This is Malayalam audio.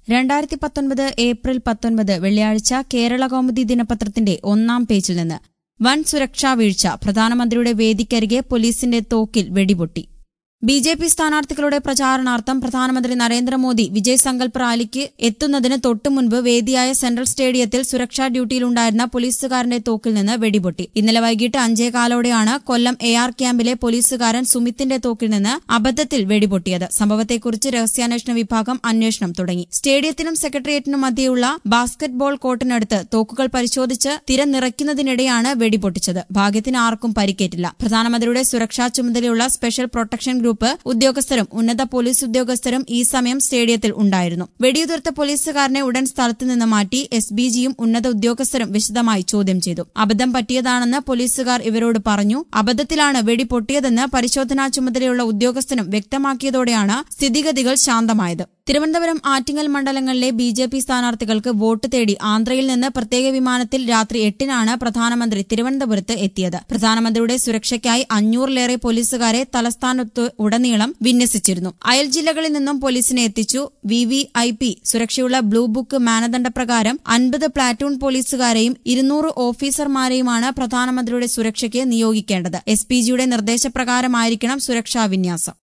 രണ്ടായിരത്തി പത്തൊൻപത് ഏപ്രിൽ പത്തൊൻപത് വെള്ളിയാഴ്ച കേരള കൗമുദി ദിനപത്രത്തിന്റെ ഒന്നാം പേജിൽ നിന്ന് വൻ സുരക്ഷാ വീഴ്ച പ്രധാനമന്ത്രിയുടെ വേദിക്കരികെ പോലീസിന്റെ തോക്കിൽ വെടിപൊട്ടി ബി ജെ പി സ്ഥാനാർത്ഥികളുടെ പ്രചാരണാർത്ഥം പ്രധാനമന്ത്രി നരേന്ദ്രമോദി വിജയ് സങ്കൽപ് റാലിക്ക് എത്തുന്നതിന് തൊട്ടുമുൻപ് വേദിയായ സെൻട്രൽ സ്റ്റേഡിയത്തിൽ സുരക്ഷാ ഡ്യൂട്ടിയിലുണ്ടായിരുന്ന പോലീസുകാരന്റെ തോക്കിൽ നിന്ന് വെടിപൊട്ടി ഇന്നലെ വൈകിട്ട് അഞ്ചേകാലോടെയാണ് കൊല്ലം എ ആർ ക്യാമ്പിലെ പോലീസുകാരൻ സുമിത്തിന്റെ തോക്കിൽ നിന്ന് അബദ്ധത്തിൽ വെടിപൊട്ടിയത് സംഭവത്തെക്കുറിച്ച് രഹസ്യാന്വേഷണ വിഭാഗം അന്വേഷണം തുടങ്ങി സ്റ്റേഡിയത്തിനും സെക്രട്ടേറിയറ്റിനും മധ്യയുള്ള ബാസ്കറ്റ് ബോൾ കോർട്ടിനടുത്ത് തോക്കുകൾ പരിശോധിച്ച് തിരനിറയ്ക്കുന്നതിനിടെയാണ് വെടിപൊട്ടിച്ചത് ഭാഗ്യത്തിന് ആർക്കും പരിക്കേറ്റില്ല പ്രധാനമന്ത്രിയുടെ സുരക്ഷാ ചുമതലയുള്ള സ്പെഷ്യൽ പ്രൊട്ടക്ഷൻ ഗ്രൂപ്പ് ഉദ്യോഗസ്ഥരും ഉന്നത പോലീസ് ഉദ്യോഗസ്ഥരും ഈ സമയം സ്റ്റേഡിയത്തിൽ ഉണ്ടായിരുന്നു വെടിയുതിർത്ത പോലീസുകാരനെ ഉടൻ സ്ഥലത്ത് നിന്ന് മാറ്റി എസ് ബി ജിയും ഉന്നത ഉദ്യോഗസ്ഥരും വിശദമായി ചോദ്യം ചെയ്തു അബദ്ധം പറ്റിയതാണെന്ന് പോലീസുകാർ ഇവരോട് പറഞ്ഞു അബദ്ധത്തിലാണ് വെടി പൊട്ടിയതെന്ന് പരിശോധനാ ചുമതലയുള്ള ഉദ്യോഗസ്ഥനും വ്യക്തമാക്കിയതോടെയാണ് സ്ഥിതിഗതികൾ ശാന്തമായത് തിരുവനന്തപുരം ആറ്റിങ്ങൽ മണ്ഡലങ്ങളിലെ ബി ജെ പി സ്ഥാനാർത്ഥികൾക്ക് വോട്ട് തേടി ആന്ധ്രയിൽ നിന്ന് പ്രത്യേക വിമാനത്തിൽ രാത്രി എട്ടിനാണ് പ്രധാനമന്ത്രി തിരുവനന്തപുരത്ത് എത്തിയത് പ്രധാനമന്ത്രിയുടെ സുരക്ഷയ്ക്കായി അഞ്ഞൂറിലേറെ പോലീസുകാരെ തലസ്ഥാനത്ത് ഉടനീളം വിന്യസിച്ചിരുന്നു അയൽ ജില്ലകളിൽ നിന്നും പോലീസിനെ എത്തിച്ചു വി വി ഐ പി സുരക്ഷയുള്ള ബ്ലൂ ബുക്ക് മാനദണ്ഡപ്രകാരം അൻപത് പ്ലാറ്റൂൺ പോലീസുകാരെയും ഇരുന്നൂറ് ഓഫീസർമാരെയുമാണ് പ്രധാനമന്ത്രിയുടെ സുരക്ഷയ്ക്ക് നിയോഗിക്കേണ്ടത് എസ് പി ജിയുടെ നിർദ്ദേശപ്രകാരമായിരിക്കണം സുരക്ഷാ വിന്യാസം